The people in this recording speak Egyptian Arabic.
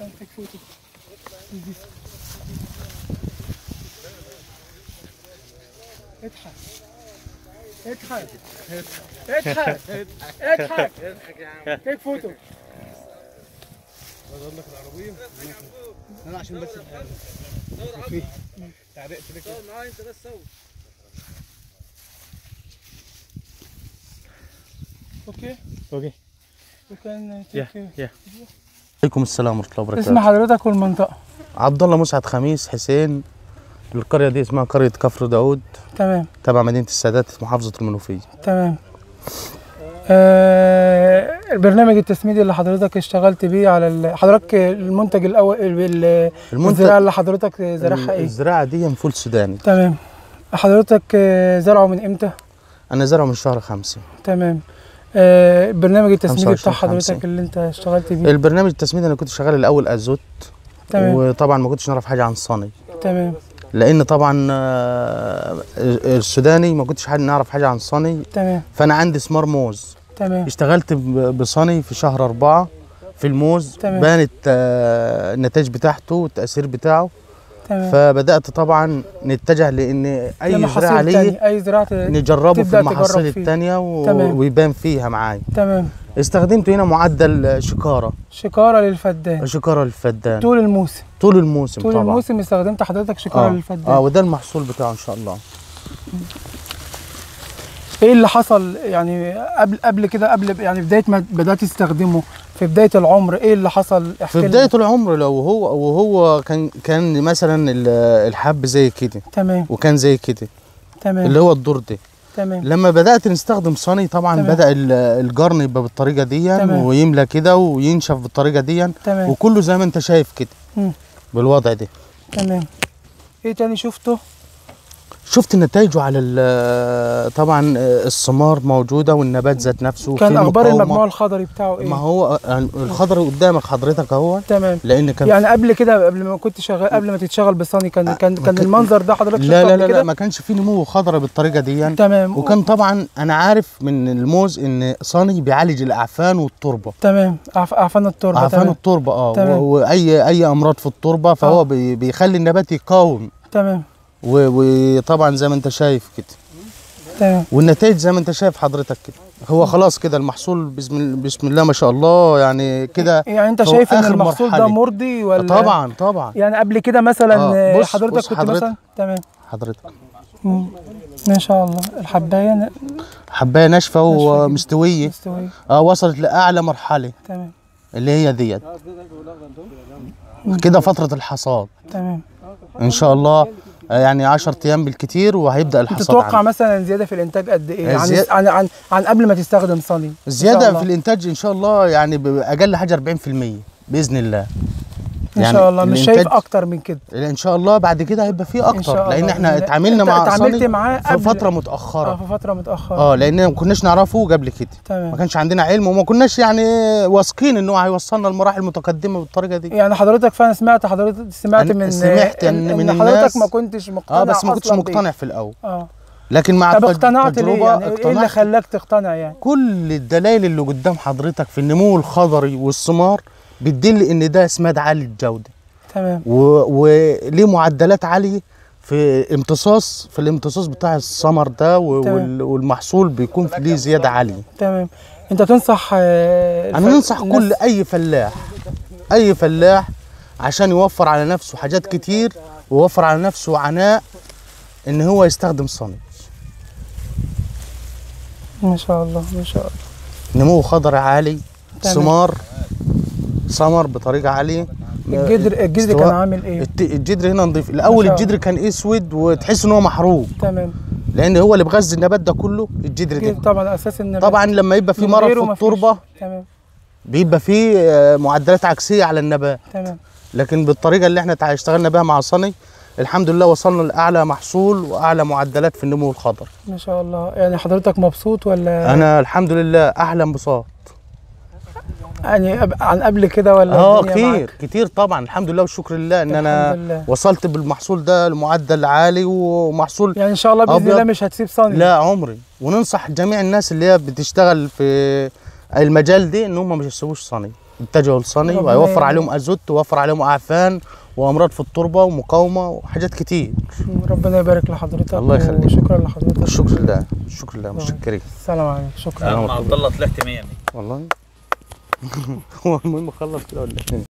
take photo. Is this- اضحك اضحك اضحك اضحك تيك فوتو انا عشان بس تعرقت لك معايا انت بس صور اوكي اوكي you can يا take يا عليكم السلام ورحمه الله اسم وبركاته حضرتك والمنطقة عبد الله مسعد خميس حسين القريه دي اسمها قريه كفر داود تمام تبع مدينه السادات محافظه المنوفيه تمام آه البرنامج التسميدي اللي حضرتك اشتغلت بيه على ال- حضرتك المنتج الاول ال- المنتج الزراعه اللي حضرتك زرعها ايه الزراعه دي فول سوداني تمام حضرتك آه، زرعه من امتى انا زرعه من شهر خمسة تمام آه البرنامج التسميدي 25 بتاع حضرتك خمسة. اللي انت اشتغلت بيه البرنامج التسميدي انا كنت شغال الاول ازوت تمام وطبعا ما كنتش نعرف حاجه عن الصني تمام لان طبعا آه، السوداني ما كنتش حد نعرف حاجه عن الصني تمام فانا عندي ثمار موز تمام اشتغلت ب- بصني في شهر أربعة في الموز تمام. بانت آه، النتائج بتاعته والتأثير بتاعه تمام فبدأت طبعا نتجه لأن أي لمحاصيل زراعة ليه تانية، اي زراعه نجربه في تبدأ تجرب المحاصيل فيه. التانية و- تمام. ويبان فيها معايا تمام استخدمت هنا معدل شكارة شكاره للفدان شكارة للفدان طول الموسم طول الموسم طول طبعا الموسم استخدمت حضرتك شكاره اه للفدان اه وده المحصول بتاعه إن شاء الله ايه اللي حصل يعني قبل قبل كده قبل يعني بدايه ما بدات تستخدمه في بدايه العمر ايه اللي حصل احكي في لنا. بداية العمر لو هو وهو كان كان مثلا ال- الحب زي كده تمام وكان زي كده تمام اللي هو الدور ده تمام لما بدات نستخدم صني طبعا تمام. بدا ال- الجرن يبقى بالطريقه دي تمام. ويملى كده وينشف بالطريقه دي تمام وكله زي ما انت شايف كده مم. بالوضع ده تمام ايه تاني شفته شفت نتائجه على ال- طبعا الثمار موجوده والنبات ذات نفسه كان في اخبار مقاومة. المجموع الخضري بتاعه ايه ما هو الخضر قدامك حضرتك اهو تمام لان كان يعني قبل كده قبل ما كنت شغال قبل ما تتشغل بالصني كان كان كان كان- المنظر ده حضرتك شفته لا لا قبل لا, كده لا ما كانش فيه نمو خضره بالطريقه دي تمام وكان طبعا انا عارف من الموز ان صني بيعالج الاعفان والتربه تمام أعف- اعفان التربه عفان تمام التربه اه تمام. و- واي اي امراض في التربه فهو آه. بي- بيخلي النبات يقاوم تمام و- وطبعا زي ما انت شايف كده تمام والنتائج زي ما انت شايف حضرتك كده هو خلاص كده المحصول بسم, ال- بسم الله ما شاء الله يعني كده يعني انت هو شايف ان آخر المحصول ده مرحلة. مرضي ولا طبعا طبعا يعني قبل كده مثلا آه، آه، بص- حضرتك بص كنت حضرتك. مثلا تمام حضرتك مم. ما شاء الله الحبايه ن- حبايه ناشفه ناشفة جدا. ومستويه مستويه اه وصلت لاعلى مرحله تمام اللي هي ديت كده فتره الحصاد تمام ان شاء الله آه، يعني 10 ايام بالكتير وهيبدا الحصاد تتوقع عندك. مثلا زياده في الانتاج قد ايه عن الزيادة- عن عن, عن قبل ما تستخدم صني إن شاء الزياده الله. في الانتاج ان شاء الله يعني باقل حاجه 40% باذن الله ان يعني شاء الله مش شايف الإنتاج- اكتر من كده ان شاء الله بعد كده هيبقى فيه إن شاء اكتر لان الله احنا بإذن الله. اتعاملنا أنت مع اتعاملت صني معاه في قبل- فتره اه متاخره في فتره متاخره اه لان ما كناش نعرفه قبل كده ما تمام كانش عندنا علم وما كناش يعني واثقين ان هو هيوصلنا لمراحل متقدمه بالطريقه دي يعني حضرتك فانا سمعت حضرتك سمعت أنا من سمعت إن- إن من حضرتك الناس- ما كنتش مقتنع اه بس ما كنتش أصلاً بيه. مقتنع في الاول اه لكن مع طب التج- اقتنعت ليه التجربة يعني ايه اللي اقتنعت خلاك تقتنع يعني كل الدلائل اللي قدام حضرتك في النمو الخضري والثمار بتدل ان ده اسماد عالي الجوده تمام و- وليه معدلات عاليه في امتصاص في الامتصاص بتاع الثمر ده و- تمام. وال- والمحصول بيكون في ليه زياده عاليه تمام انت تنصح آه، انا الف- ننصح الناس- كل اي فلاح اي فلاح عشان يوفر على نفسه حاجات كتير ويوفر على نفسه عناء ان هو يستخدم صني ما شاء الله ما شاء الله نمو خضري عالي تمام. ثمار ثمر بطريقه عاليه الجدر الجدر استواء- كان عامل ايه الت- الجدر هنا نضيف الاول ما شاء الجدر كان اسود وتحس ان هو محروق تمام لان هو اللي بغذي النبات ده كله الجدر الجدر ده طبعا اساس النبات طبعا لما يبقى في من مرض غيره في مفيش. التربه تمام بيبقى في آه، معدلات عكسيه على النبات تمام لكن بالطريقه اللي احنا تع- اشتغلنا بها مع صني الحمد لله وصلنا لاعلى محصول واعلى معدلات في النمو الخضر ما شاء الله يعني حضرتك مبسوط ولا انا الحمد لله احلى انبساط يعني أب- عن قبل كده ولا اه الدنيا كتير معاك؟ كتير طبعا الحمد لله والشكر لله ان الحمد انا لله. وصلت بالمحصول ده لمعدل عالي ومحصول يعني ان شاء الله باذن أبيض. الله مش هتسيب صني لا عمري وننصح جميع الناس اللي هي بتشتغل في المجال ده ان هم ما يسيبوش صني اتجهوا لصني ربنا وهيوفر يبارك. عليهم ازوت ويوفر عليهم اعفان وامراض في التربه ومقاومه وحاجات كتير ربنا يبارك لحضرتك الله يخليك. وشكرا لحضرتك الشكر لله الشكر لله متشكرين السلام عليكم شكرا سلام مع عبد الله طلعت 100 والله هو المهم خلص كده ولا ايه